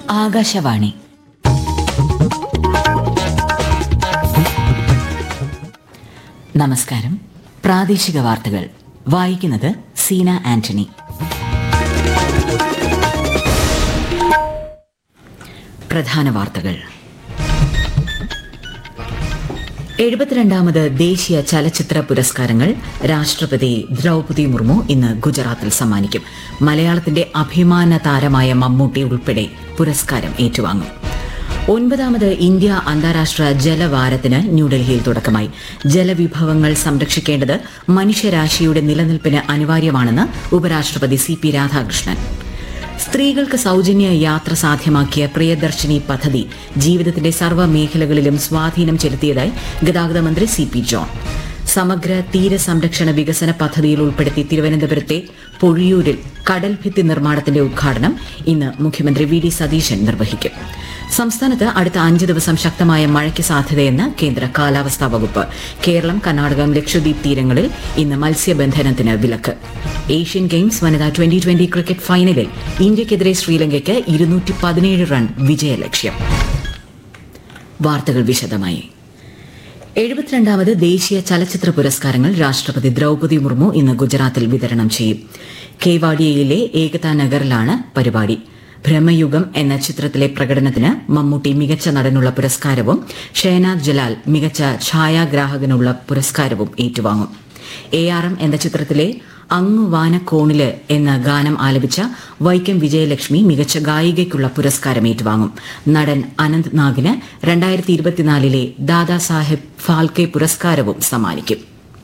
ആകാശവാണി നമസ്കാരം പ്രാദേശിക വാർത്തകൾ വായിക്കുന്നത് സീന ആന്റണി പ്രധാന വാർത്തകൾ എഴുപത്തിരണ്ടാമത് ദേശീയ ചലച്ചിത്ര പുരസ്കാരങ്ങൾ രാഷ്ട്രപതി ദ്രൗപതി മുർമു ഇന്ന് ഗുജറാത്തിൽ സമ്മാനിക്കും മലയാളത്തിന്റെ അഭിമാന താരമായ മമ്മൂട്ടി ഉൾപ്പെടെ പുരസ്കാരം ഏറ്റുവാങ്ങും ഒൻപതാമത് ഇന്ത്യ അന്താരാഷ്ട്ര ജലവാരത്തിന് ന്യൂഡൽഹിയിൽ തുടക്കമായി ജലവിഭവങ്ങൾ സംരക്ഷിക്കേണ്ടത് മനുഷ്യരാശിയുടെ നിലനിൽപ്പിന് അനിവാര്യമാണെന്ന് ഉപരാഷ്ട്രപതി സി പി രാധാകൃഷ്ണൻ സ്ത്രീകൾക്ക് സൗജന്യ യാത്ര സാധ്യമാക്കിയ പ്രിയദർശിനി പദ്ധതി ജീവിതത്തിന്റെ സർവ്വ മേഖലകളിലും സ്വാധീനം ചെലുത്തിയതായി ഗതാഗത മന്ത്രി സി പി ജോൺ സമഗ്ര തീരസംരക്ഷണ വികസന പദ്ധതിയിൽ ഉൾപ്പെടുത്തി തിരുവനന്തപുരത്തെ പൊഴിയൂരിൽ കടൽ ഭിത്തി നിർമ്മാണത്തിന്റെ ഉദ്ഘാടനം ഇന്ന് മുഖ്യമന്ത്രി വി ഡി സതീശൻ നിർവഹിക്കും സംസ്ഥാനത്ത് അടുത്ത അഞ്ച് ദിവസം ശക്തമായ മഴയ്ക്ക് സാധ്യതയെന്ന് കേന്ദ്ര കാലാവസ്ഥാ വകുപ്പ് കേരളം കർണാടകം ലക്ഷദ്വീപ് തീരങ്ങളിൽ ഇന്ന് മത്സ്യബന്ധനത്തിന് വിലക്ക് ഏഷ്യൻ ഗെയിംസ് വനിതാ ട്വന്റി ട്വന്റി ക്രിക്കറ്റ് ഫൈനലിൽ ഇന്ത്യയ്ക്കെതിരെ ശ്രീലങ്കയ്ക്ക് ഇരുന്നൂറ്റി പതിനേഴ് റൺ വിജയലക്ഷ്യം വാർത്തകൾ വിശദമായി എഴുപത്തിരണ്ടാമത് ദേശീയ ചലച്ചിത്ര പുരസ്കാരങ്ങൾ രാഷ്ട്രപതി ദ്രൗപതി മുർമു ഇന്ന് ഗുജറാത്തിൽ വിതരണം ചെയ്യും കേവാഡിയയിലെ ഏകതാ നഗറിലാണ് പരിപാടി ഭ്രമയുഗം എന്ന ചിത്രത്തിലെ പ്രകടനത്തിന് മമ്മൂട്ടി മികച്ച നടനുള്ള പുരസ്കാരവും ഷെഹനാദ് ജലാൽ മികച്ച ഛായാഗ്രാഹകനുള്ള പുരസ്കാരവും ഏറ്റുവാങ്ങും എ ആർ എം എന്ന ചിത്രത്തിലെ അങ്ങു വാനക്കോണില് എന്ന ഗാനം ആലപിച്ച വൈക്കം വിജയലക്ഷ്മി മികച്ച ഗായികയ്ക്കുള്ള പുരസ്കാരം ഏറ്റുവാങ്ങും നടൻ അനന്ത് നാഗിന് രണ്ടായിരത്തി ഇരുപത്തിനാലിലെ ദാദാസാഹേബ് ഫാൽക്കെ പുരസ്കാരവും സമ്മാനിക്കും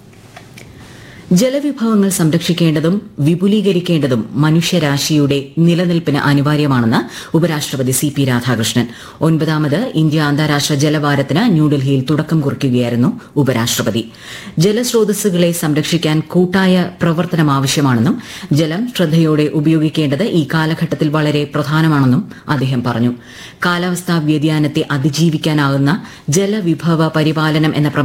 ജലവിഭവങ്ങൾ സംരക്ഷിക്കേണ്ടതും വിപുലീകരിക്കേണ്ടതും മനുഷ്യരാശിയുടെ നിലനിൽപ്പിന് അനിവാര്യമാണെന്ന് ഉപരാഷ്ട്രപതി സി പി രാധാകൃഷ്ണൻ ഒൻപതാമത് ഇന്ത്യ അന്താരാഷ്ട്ര ജലവാരത്തിന് ന്യൂഡൽഹിയിൽ തുടക്കം കുറിക്കുകയായിരുന്നു ഉപരാഷ്ട്രപതി ജലസ്രോതസ്സുകളെ സംരക്ഷിക്കാൻ കൂട്ടായ പ്രവർത്തനം ആവശ്യമാണെന്നും ജലം ശ്രദ്ധയോടെ ഉപയോഗിക്കേണ്ടത് ഈ കാലഘട്ടത്തിൽ വളരെ പ്രധാനമാണെന്നും അദ്ദേഹം പറഞ്ഞു കാലാവസ്ഥാ വ്യതിയാനത്തെ അതിജീവിക്കാനാകുന്ന ജലവിഭവ പരിപാലനം എന്ന